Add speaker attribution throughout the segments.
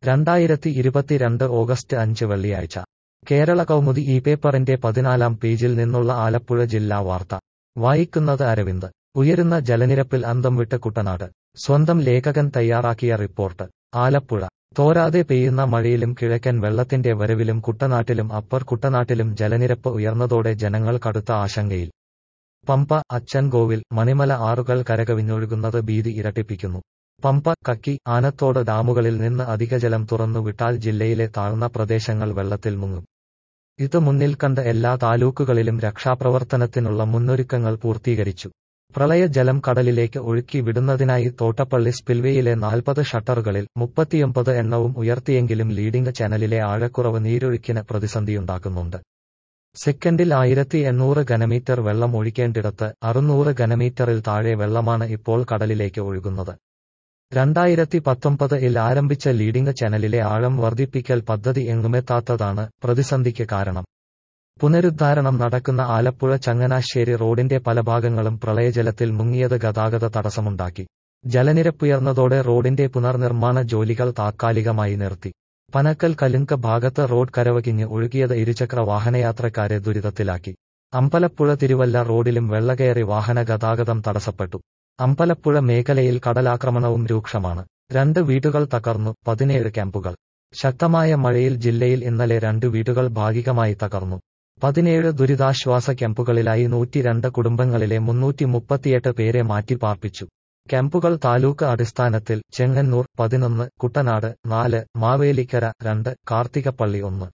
Speaker 1: രണ്ടായിരത്തി ഇരുപത്തിരണ്ട് ഓഗസ്റ്റ് അഞ്ച് വെള്ളിയാഴ്ച കേരള കൗമുദി ഈ പേപ്പറിന്റെ പതിനാലാം പേജിൽ നിന്നുള്ള ആലപ്പുഴ ജില്ലാ വാർത്ത വായിക്കുന്നത് അരവിന്ദ് ഉയരുന്ന ജലനിരപ്പിൽ അന്തം വിട്ട് കുട്ടനാട് സ്വന്തം ലേഖകൻ തയ്യാറാക്കിയ റിപ്പോർട്ട് ആലപ്പുഴ തോരാതെ പെയ്യുന്ന മഴയിലും കിഴക്കൻ വെള്ളത്തിന്റെ വരവിലും കുട്ടനാട്ടിലും അപ്പർ കുട്ടനാട്ടിലും ജലനിരപ്പ് ഉയർന്നതോടെ ജനങ്ങൾ കടുത്ത ആശങ്കയിൽ പമ്പ അച്ചൻകോവിൽ മണിമല ആറുകൾ കരകവിഞ്ഞൊഴുകുന്നത് ഭീതി ഇരട്ടിപ്പിക്കുന്നു പമ്പ കക്കി ആനത്തോട് ഡാമുകളിൽ നിന്ന് അധികജലം തുറന്നുവിട്ടാൽ ജില്ലയിലെ താഴ്ന്ന പ്രദേശങ്ങൾ വെള്ളത്തിൽ മുങ്ങും ഇത് മുന്നിൽ കണ്ട് എല്ലാ താലൂക്കുകളിലും രക്ഷാപ്രവർത്തനത്തിനുള്ള മുന്നൊരുക്കങ്ങൾ പൂർത്തീകരിച്ചു പ്രളയജലം കടലിലേക്ക് ഒഴുക്കി വിടുന്നതിനായി തോട്ടപ്പള്ളി സ്പിൽവേയിലെ നാൽപ്പത് ഷട്ടറുകളിൽ മുപ്പത്തിയൊമ്പത് എണ്ണവും ഉയർത്തിയെങ്കിലും ലീഡിംഗ് ചാനലിലെ ആഴക്കുറവ് നീരൊഴുക്കിന് പ്രതിസന്ധിയുണ്ടാക്കുന്നുണ്ട് സെക്കൻഡിൽ ആയിരത്തി എണ്ണൂറ് ഘനമീറ്റർ വെള്ളം ഒഴിക്കേണ്ടിടത്ത് അറുന്നൂറ് ഘനമീറ്ററിൽ താഴെ വെള്ളമാണ് ഇപ്പോൾ കടലിലേക്ക് ഒഴുകുന്നത് രണ്ടായിരത്തി പത്തൊമ്പതിൽ ആരംഭിച്ച ലീഡിംഗ് ചാനലിലെ ആഴം വർദ്ധിപ്പിക്കൽ പദ്ധതി എങ്ങുമെത്താത്തതാണ് പ്രതിസന്ധിക്ക് കാരണം പുനരുദ്ധാരണം നടക്കുന്ന ആലപ്പുഴ ചങ്ങനാശ്ശേരി റോഡിന്റെ പല ഭാഗങ്ങളും പ്രളയജലത്തിൽ മുങ്ങിയത് ഗതാഗത തടസ്സമുണ്ടാക്കി ജലനിരപ്പുയർന്നതോടെ റോഡിന്റെ പുനർനിർമ്മാണ ജോലികൾ താത്കാലികമായി നിർത്തി പനക്കൽ കലുങ്ക് ഭാഗത്ത് റോഡ് കരവകിഞ്ഞ് ഒഴുകിയത് ഇരുചക്ര വാഹനയാത്രക്കാരെ ദുരിതത്തിലാക്കി അമ്പലപ്പുഴ തിരുവല്ല റോഡിലും വെള്ളകയറി വാഹന ഗതാഗതം തടസ്സപ്പെട്ടു അമ്പലപ്പുഴ മേഖലയിൽ കടലാക്രമണവും രൂക്ഷമാണ് രണ്ട് വീടുകൾ തകർന്നു പതിനേഴ് ക്യാമ്പുകൾ ശക്തമായ മഴയിൽ ജില്ലയിൽ ഇന്നലെ രണ്ട് വീടുകൾ ഭാഗികമായി തകർന്നു പതിനേഴ് ദുരിതാശ്വാസ ക്യാമ്പുകളിലായി നൂറ്റിരണ്ട് കുടുംബങ്ങളിലെ മുന്നൂറ്റി മുപ്പത്തിയെട്ട് പേരെ മാറ്റിപ്പാർപ്പിച്ചു ക്യാമ്പുകൾ താലൂക്ക് അടിസ്ഥാനത്തിൽ ചെങ്ങന്നൂർ പതിനൊന്ന് കുട്ടനാട് നാല് മാവേലിക്കര രണ്ട് കാർത്തികപ്പള്ളി ഒന്ന്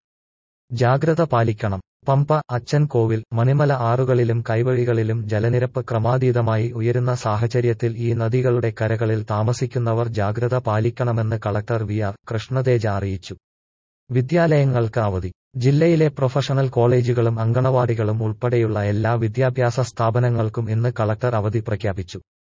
Speaker 1: ജാഗ്രത പാലിക്കണം പമ്പ അച്ചൻകോവിൽ മണിമല ആറുകളിലും കൈവഴികളിലും ജലനിരപ്പ് ക്രമാതീതമായി ഉയരുന്ന സാഹചര്യത്തിൽ ഈ നദികളുടെ കരകളിൽ താമസിക്കുന്നവർ ജാഗ്രത പാലിക്കണമെന്ന് കളക്ടർ വി ആർ കൃഷ്ണതേജ അറിയിച്ചു വിദ്യാലയങ്ങൾക്ക് അവധി ജില്ലയിലെ പ്രൊഫഷണൽ കോളേജുകളും അങ്കണവാടികളും ഉൾപ്പെടെയുള്ള എല്ലാ വിദ്യാഭ്യാസ സ്ഥാപനങ്ങൾക്കും ഇന്ന് കളക്ടർ അവധി പ്രഖ്യാപിച്ചു